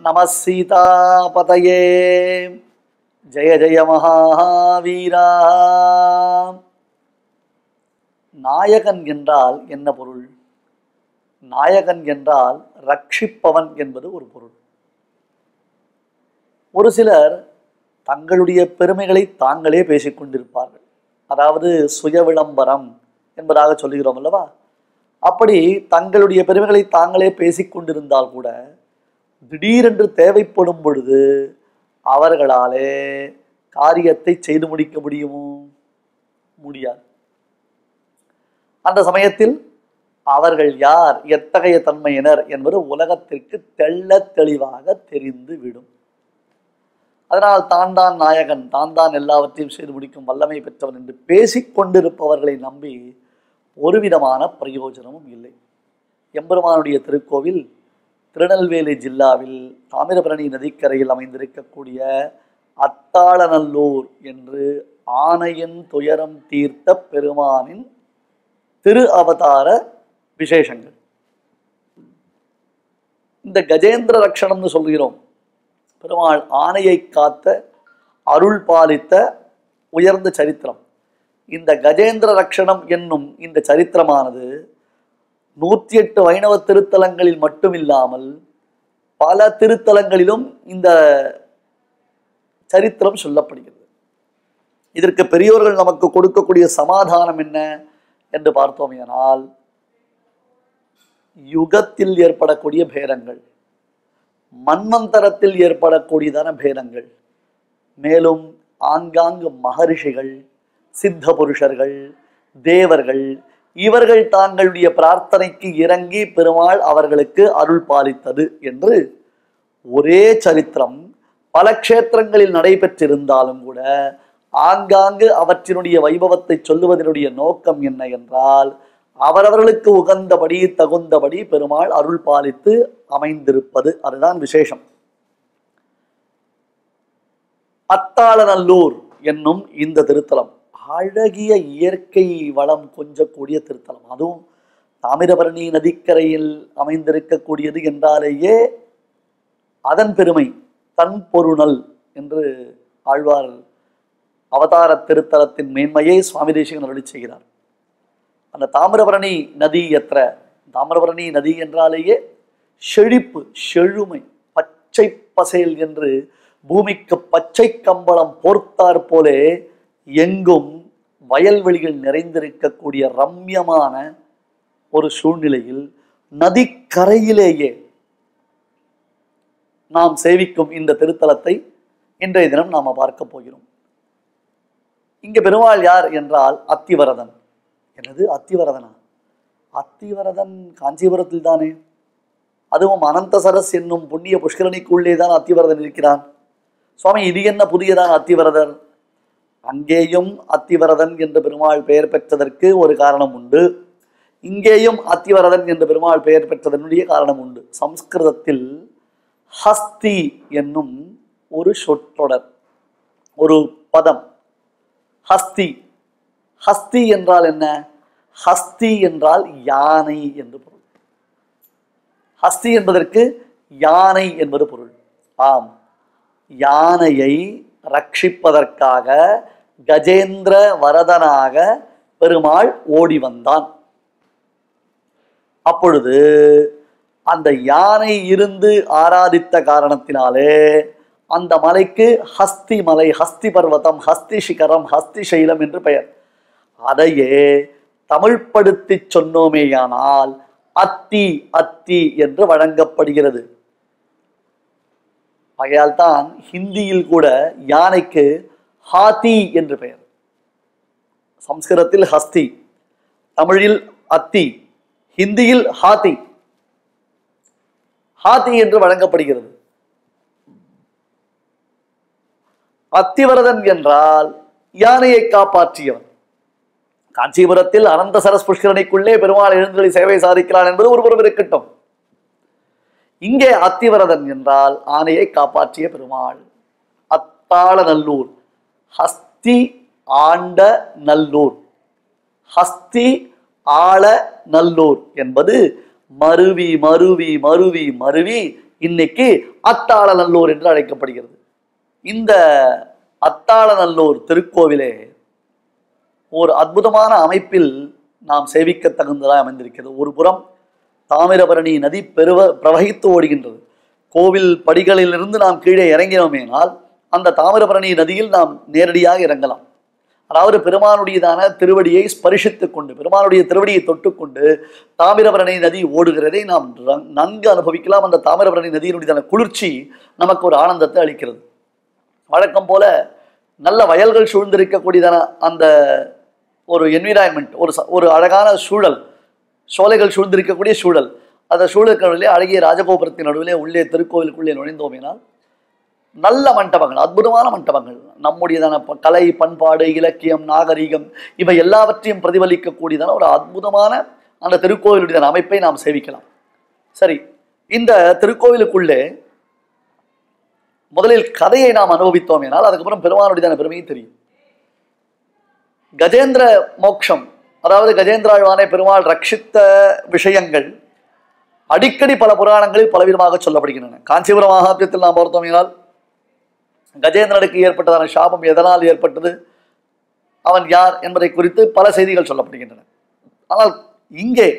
நம சீதாபதயே ஜெய ஜெய மகாவீரா நாயகன் என்றால் என்ன பொருள் நாயகன் என்றால் ரட்சிப்பவன் என்பது ஒரு பொருள் ஒரு சிலர் தங்களுடைய பெருமைகளை தாங்களே பேசிக் கொண்டிருப்பார்கள் அதாவது சுய விளம்பரம் என்பதாக சொல்லுகிறோம் அல்லவா அப்படி தங்களுடைய பெருமைகளை தாங்களே பேசிக் கொண்டிருந்தால் கூட திடீரென்று தேவைப்படும் பொழுது அவர்களாலே காரியத்தை செய்து முடிக்க முடியுமோ முடியாது அந்த சமயத்தில் அவர்கள் யார் எத்தகைய தன்மையினர் என்பது உலகத்திற்கு தெள்ள தெளிவாக தெரிந்து விடும் அதனால் தான் தான் நாயகன் தான் தான் எல்லாவற்றையும் செய்து முடிக்கும் வல்லமை பெற்றவன் என்று பேசிக் கொண்டிருப்பவர்களை நம்பி ஒரு விதமான பிரயோஜனமும் இல்லை எம்பெருமானுடைய திருக்கோவில் திருநெல்வேலி ஜில்லாவில் தாமிரபரணி நதிக்கரையில் அமைந்திருக்கக்கூடிய அத்தாளநல்லூர் என்று ஆணையின் துயரம் தீர்த்த பெருமானின் திரு அவதார விசேஷங்கள் இந்த கஜேந்திர ரக்ஷணம்னு சொல்கிறோம் பெருமாள் ஆணையை காத்த அருள் பாலித்த உயர்ந்த சரித்திரம் இந்த கஜேந்திர ரக்ஷணம் என்னும் இந்த சரித்திரமானது நூற்றி எட்டு வைணவ திருத்தலங்களில் மட்டுமில்லாமல் பல திருத்தலங்களிலும் இந்த சரித்திரம் சொல்லப்படுகிறது இதற்கு பெரியோர்கள் நமக்கு கொடுக்கக்கூடிய சமாதானம் என்ன என்று பார்த்தோமேனால் யுகத்தில் ஏற்படக்கூடிய பேதங்கள் மன்வந்தரத்தில் ஏற்படக்கூடியதான பேதங்கள் மேலும் ஆங்காங்கு மகரிஷிகள் சித்த புருஷர்கள் தேவர்கள் இவர்கள் தாங்களுடைய பிரார்த்தனைக்கு இறங்கி பெருமாள் அவர்களுக்கு அருள் பாலித்தது என்று ஒரே சரித்திரம் பல க்ஷேத்திரங்களில் நடைபெற்றிருந்தாலும் கூட ஆங்காங்கு அவற்றினுடைய வைபவத்தை சொல்லுவதனுடைய நோக்கம் என்ன என்றால் அவரவர்களுக்கு உகந்தபடி தகுந்தபடி பெருமாள் அருள் பாலித்து அமைந்திருப்பது அதுதான் விசேஷம் அத்தாளநல்லூர் என்னும் இந்த திருத்தலம் அழகிய இயற்கை வளம் கொஞ்சக்கூடிய திருத்தலம் அதுவும் தாமிரபரணி நதிக்கரையில் அமைந்திருக்கக்கூடியது என்றாலேயே அதன் பெருமை தன் பொருணல் என்று ஆழ்வார் அவதார திருத்தலத்தின் மேன்மையை சுவாமி தேசிகன் அருளி செய்கிறார் அந்த தாமிரபரணி நதி எത്ര தாமிரபரணி நதி என்றாலேயே செழிப்பு செழுமை பச்சை பசேல் என்று பூமிக்கு பச்சை கம்பளம் போர்த்தாற் போலே எங்கும் வயல்வெளிகள் நிறைந்திருக்கக்கூடிய ரம்யமான ஒரு சூழ்நிலையில் நதிக்கரையிலேயே நாம் சேவிக்கும் இந்த திருத்தலத்தை இன்றைய தினம் நாம பார்க்க போகிறோம் இங்க பெருமாள் யார் என்றால் அத்திவரதன் எனது அத்திவரதனா அத்திவரதன் காஞ்சிபுரத்தில் தானே அதுவும் அனந்தசரஸ் என்னும் புண்ணிய புஷ்கரணிக்குள்ளே தான் அத்திவரதன் இருக்கிறான் சுவாமி இது என்ன புதியதான் அத்திவரதர் அங்கேயும் அத்திவரதன் என்று பெருமாள் பெயர் பெற்றதற்கு ஒரு காரணம் உண்டு இங்கேயும் அத்திவரதன் என்று பெருமாள் பெயர் பெற்றதனுடைய காரணம் உண்டு சம்ஸ்கிருதத்தில் ஹஸ்தி என்னும் ஒரு சொற்றொடர் ஒரு பதம் ஹஸ்தி ஹஸ்தி என்றால் என்ன ஹஸ்தி என்றால் யானை என்று பொருள் ஹஸ்தி என்பதற்கு யானை என்பது பொருள் ஆம் யானையை ரட்சிப்பதற்காக கஜேந்திர வரதனாக பெருமாள் ஓடி வந்தான் அப்பொழுது அந்த யானை இருந்து ஆராதித்த காரணத்தினாலே அந்த மலைக்கு ஹஸ்தி மலை ஹஸ்தி பர்வதம் ஹஸ்தி சிகரம் ஹஸ்தி சைலம் என்று பெயர் அதையே தமிழ்படுத்தி சொன்னோமேயானால் அத்தி அத்தி என்று வழங்கப்படுகிறது ஆகையால் தான் ஹிந்தியில் கூட யானைக்கு ஹாத்தி என்று பெயர் சம்ஸ்கிருதத்தில் ஹஸ்தி தமிழில் அத்தி ஹிந்தியில் ஹாத்தி ஹாத்தி என்று வழங்கப்படுகிறது அத்திவரதன் என்றால் யானையை காப்பாற்றியவன் காஞ்சிபுரத்தில் அனந்த சரஸ் புஷ்கரணிக்குள்ளே பெருமாள் எழுந்தொழி சேவை சாதிக்கிறான் என்பது ஒரு புறம் இருக்கட்டும் இங்கே அத்திவரதன் என்றால் ஆணையை காப்பாற்றிய பெருமாள் அத்தாள நல்லூர் ஹஸ்தி ஆண்ட நல்லூர் ஹஸ்தி ஆள நல்லூர் என்பது மருவி மருவி மருவி மருவி இன்னைக்கு அத்தாளநல்லூர் என்று அழைக்கப்படுகிறது இந்த அத்தாளநல்லூர் திருக்கோவிலே ஒரு அற்புதமான அமைப்பில் நாம் சேவிக்க தகுந்ததாய் அமைந்திருக்கிறது ஒரு புறம் தாமிரபரணி நதி பெருவ பிரவகித்து ஓடுகின்றது கோவில் படிகளிலிருந்து நாம் கீழே இறங்கினோமேனால் அந்த தாமிரபரணி நதியில் நாம் நேரடியாக இறங்கலாம் அதாவது பெருமானுடையதான திருவடியை ஸ்பரிசித்துக் கொண்டு பெருமானுடைய திருவடியை தொட்டுக்கொண்டு தாமிரபரணி நதி ஓடுகிறதை நாம் ர- நன்கு அனுபவிக்கலாம் அந்த தாமிரபரணி நதியினுடையதான குளிர்ச்சி நமக்கு ஒரு ஆனந்தத்தை அளிக்கிறது வழக்கம் போல நல்ல வயல்கள் சூழ்ந்திருக்கக்கூடியதான அந்த ஒரு என்விரான்மெண்ட் ஒரு ச- ஒரு அழகான சூழல் சோலைகள் சூழ்ந்திருக்கக்கூடிய சூழல் அந்த சூழலுக்கு நடுவிலே அழகிய ராஜகோபுரத்தின் நடுவிலே உள்ளே திருக்கோவிலுக்குள்ளே நுழைந்தோமேனால் நல்ல மண்டபங்கள் அற்புதமான மண்டபங்கள் நம்முடையதான ப- கலை பண்பாடு இலக்கியம் நாகரிகம் இவை எல்லாவற்றையும் பிரதிபலிக்கக்கூடியதான ஒரு அற்புதமான அந்த திருக்கோவிலுடைய அமைப்பை நாம் சேவிக்கலாம் சரி இந்த திருக்கோவிலுக்குள்ளே முதலில் கதையை நாம் அனுபவித்தோம் என்றால் அதுக்கப்புறம் பெருமானுடையதான பெருமையை தெரியும் கஜேந்திர மோக்ஷம் அதாவது கஜேந்திராழ்வானை பெருமாள் ரட்சித்த விஷயங்கள் அடிக்கடி பல புராணங்களில் பலவிதமாக சொல்லப்படுகின்றன காஞ்சிபுரம் மகாத்மியத்தில் நாம் பார்த்தோம் என்றால் கஜேந்திரனுக்கு ஏற்பட்டதான சாபம் எதனால் ஏற்பட்டது அவன் யார் என்பதை குறித்து பல செய்திகள் சொல்லப்படுகின்றன ஆனால் இங்கே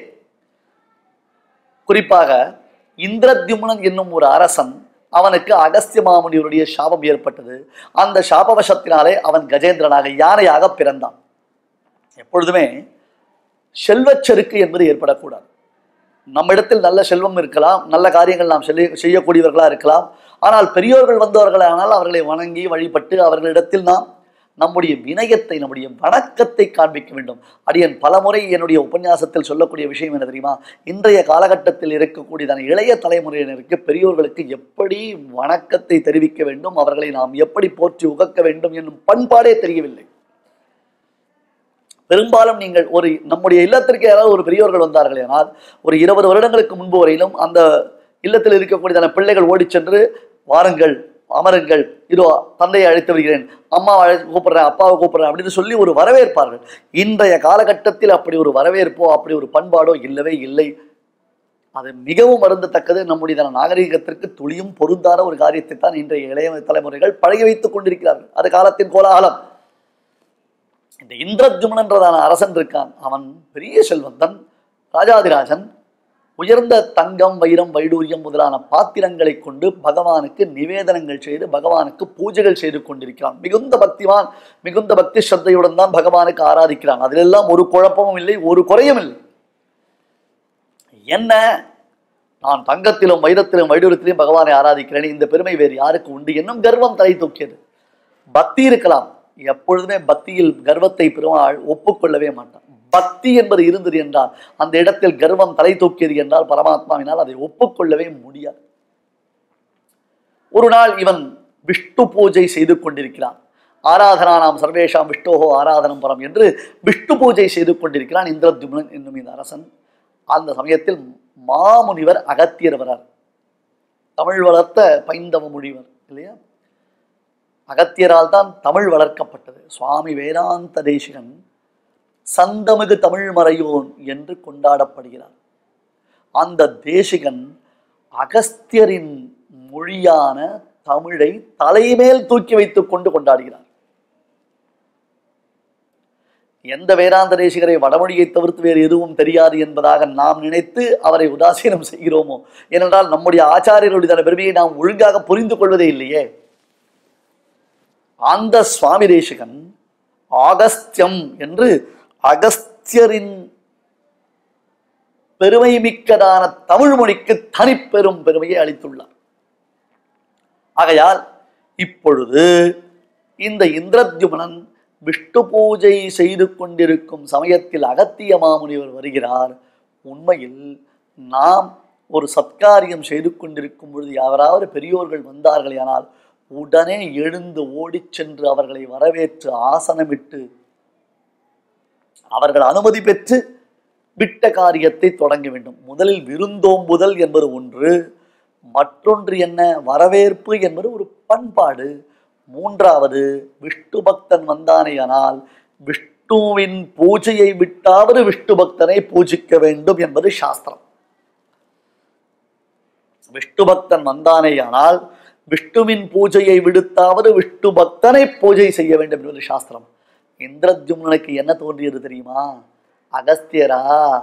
குறிப்பாக இந்திரத்யும்னன் என்னும் ஒரு அரசன் அவனுக்கு அகஸ்திய மாமுனிவருடைய சாபம் ஏற்பட்டது அந்த சாபவசத்தினாலே அவன் கஜேந்திரனாக யானையாக பிறந்தான் எப்பொழுதுமே செல்வச்செருக்கு என்பது ஏற்படக்கூடாது நம்மிடத்தில் நல்ல செல்வம் இருக்கலாம் நல்ல காரியங்கள் நாம் செய்ய செய்யக்கூடியவர்களாக இருக்கலாம் ஆனால் பெரியோர்கள் வந்தவர்களானால் அவர்களை வணங்கி வழிபட்டு அவர்களிடத்தில் நாம் நம்முடைய வினயத்தை நம்முடைய வணக்கத்தை காண்பிக்க வேண்டும் அடியன் பலமுறை என்னுடைய உபன்யாசத்தில் சொல்லக்கூடிய விஷயம் என்ன தெரியுமா இன்றைய காலகட்டத்தில் இருக்கக்கூடியதான இளைய தலைமுறையினருக்கு பெரியோர்களுக்கு எப்படி வணக்கத்தை தெரிவிக்க வேண்டும் அவர்களை நாம் எப்படி போற்றி உகக்க வேண்டும் என்னும் பண்பாடே தெரியவில்லை பெரும்பாலும் நீங்கள் ஒரு நம்முடைய இல்லத்திற்கு யாராவது ஒரு பெரியோர்கள் வந்தார்கள் ஆனால் ஒரு இருபது வருடங்களுக்கு முன்பு வரையிலும் அந்த இல்லத்தில் இருக்கக்கூடியதான பிள்ளைகள் ஓடிச் சென்று வாருங்கள் அமருங்கள் இதோ தந்தையை அழைத்து வருகிறேன் அம்மாவை அழை கூப்பிடுறேன் அப்பாவை கூப்பிடுறேன் அப்படின்னு சொல்லி ஒரு வரவேற்பார்கள் இன்றைய காலகட்டத்தில் அப்படி ஒரு வரவேற்போ அப்படி ஒரு பண்பாடோ இல்லவே இல்லை அது மிகவும் வருந்தத்தக்கது நம்முடைய நாகரிகத்திற்கு துளியும் பொருந்தாத ஒரு காரியத்தை தான் இன்றைய இளைய தலைமுறைகள் பழகி வைத்துக் கொண்டிருக்கிறார்கள் அது காலத்தின் கோலாகலம் இந்த இந்திரஜுமனன்றதான அரசன் இருக்கான் அவன் பெரிய செல்வந்தன் ராஜாதிராஜன் உயர்ந்த தங்கம் வைரம் வைடூரியம் முதலான பாத்திரங்களை கொண்டு பகவானுக்கு நிவேதனங்கள் செய்து பகவானுக்கு பூஜைகள் செய்து கொண்டிருக்கிறான் மிகுந்த பக்திவான் மிகுந்த பக்தி ஸ்ரத்தையுடன் தான் பகவானுக்கு ஆராதிக்கிறான் அதிலெல்லாம் ஒரு குழப்பமும் இல்லை ஒரு குறையும் இல்லை என்ன நான் தங்கத்திலும் வைரத்திலும் வைடூரத்திலும் பகவானை ஆராதிக்கிறேன் இந்த பெருமை வேறு யாருக்கு உண்டு என்னும் கர்வம் தலை தூக்கியது பக்தி இருக்கலாம் எப்பொழுதுமே பக்தியில் கர்வத்தை பெருமாள் ஒப்புக்கொள்ளவே மாட்டான் பக்தி என்பது இருந்தது என்றால் அந்த இடத்தில் கர்வம் தலை தூக்கியது என்றால் பரமாத்மாவினால் அதை ஒப்புக்கொள்ளவே முடியாது ஒரு நாள் இவன் விஷ்ணு பூஜை செய்து கொண்டிருக்கிறான் ஆராதனா நாம் சர்வேஷாம் விஷ்ணோஹோ ஆராதனம் பரம் என்று விஷ்ணு பூஜை செய்து கொண்டிருக்கிறான் இந்திரத்யும்னன் என்னும் இந்த அரசன் அந்த சமயத்தில் மாமுனிவர் அகத்தியர் வரார் தமிழ் வளர்த்த பைந்தவ முனிவர் இல்லையா அகத்தியரால் தான் தமிழ் வளர்க்கப்பட்டது சுவாமி வேதாந்த தேசிகன் சந்தமிகு தமிழ் மறையோன் என்று கொண்டாடப்படுகிறார் அந்த தேசிகன் அகஸ்தியரின் மொழியான தமிழை தலைமேல் தூக்கி வைத்துக் கொண்டு கொண்டாடுகிறார் எந்த வேதாந்த தேசிகரை வடமொழியை தவிர்த்து வேறு எதுவும் தெரியாது என்பதாக நாம் நினைத்து அவரை உதாசீனம் செய்கிறோமோ ஏனென்றால் நம்முடைய ஆச்சாரியர்களுடைய பெருமையை நாம் ஒழுங்காக புரிந்து கொள்வதே இல்லையே அந்த சுவாமி தேசிகன் ஆகஸ்தியம் என்று அகஸ்தியரின் பெருமை மிக்கதான தமிழ் மொழிக்கு தனிப்பெரும் பெருமையை அளித்துள்ளார் ஆகையால் இப்பொழுது இந்த இந்திரத்யுமனன் விஷ்ணு பூஜை செய்து கொண்டிருக்கும் சமயத்தில் அகத்திய மாமுனிவர் வருகிறார் உண்மையில் நாம் ஒரு சத்காரியம் செய்து கொண்டிருக்கும் பொழுது யாராவது பெரியோர்கள் வந்தார்களேயானால் உடனே எழுந்து ஓடிச் சென்று அவர்களை வரவேற்று ஆசனமிட்டு அவர்கள் அனுமதி பெற்று விட்ட காரியத்தை தொடங்க வேண்டும் முதலில் விருந்தோம்புதல் என்பது ஒன்று மற்றொன்று என்ன வரவேற்பு என்பது ஒரு பண்பாடு மூன்றாவது விஷ்ணு பக்தன் வந்தானேயானால் விஷ்ணுவின் பூஜையை விட்டாவது விஷ்ணு பக்தனை பூஜிக்க வேண்டும் என்பது சாஸ்திரம் விஷ்ணு பக்தன் வந்தானேயானால் விஷ்ணுவின் பூஜையை விடுத்தாவது விஷ்ணு பக்தனை பூஜை செய்ய வேண்டும் என்பது சாஸ்திரம் இந்திரத்யும்னனுக்கு என்ன தோன்றியது தெரியுமா அகஸ்தியரா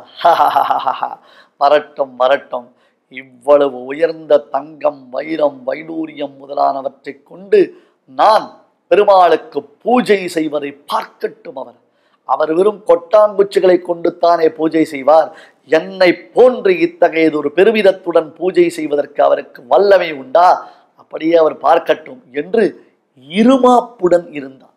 வரட்டும் வரட்டும் இவ்வளவு உயர்ந்த தங்கம் வைரம் வைடூரியம் முதலானவற்றை கொண்டு நான் பெருமாளுக்கு பூஜை செய்வதை பார்க்கட்டும் அவர் அவர் வெறும் கொட்டாங்குச்சிகளை கொண்டு தானே பூஜை செய்வார் என்னை போன்று இத்தகையதொரு பெருமிதத்துடன் பூஜை செய்வதற்கு அவருக்கு வல்லமை உண்டா அப்படியே அவர் பார்க்கட்டும் என்று இருமாப்புடன் இருந்தார்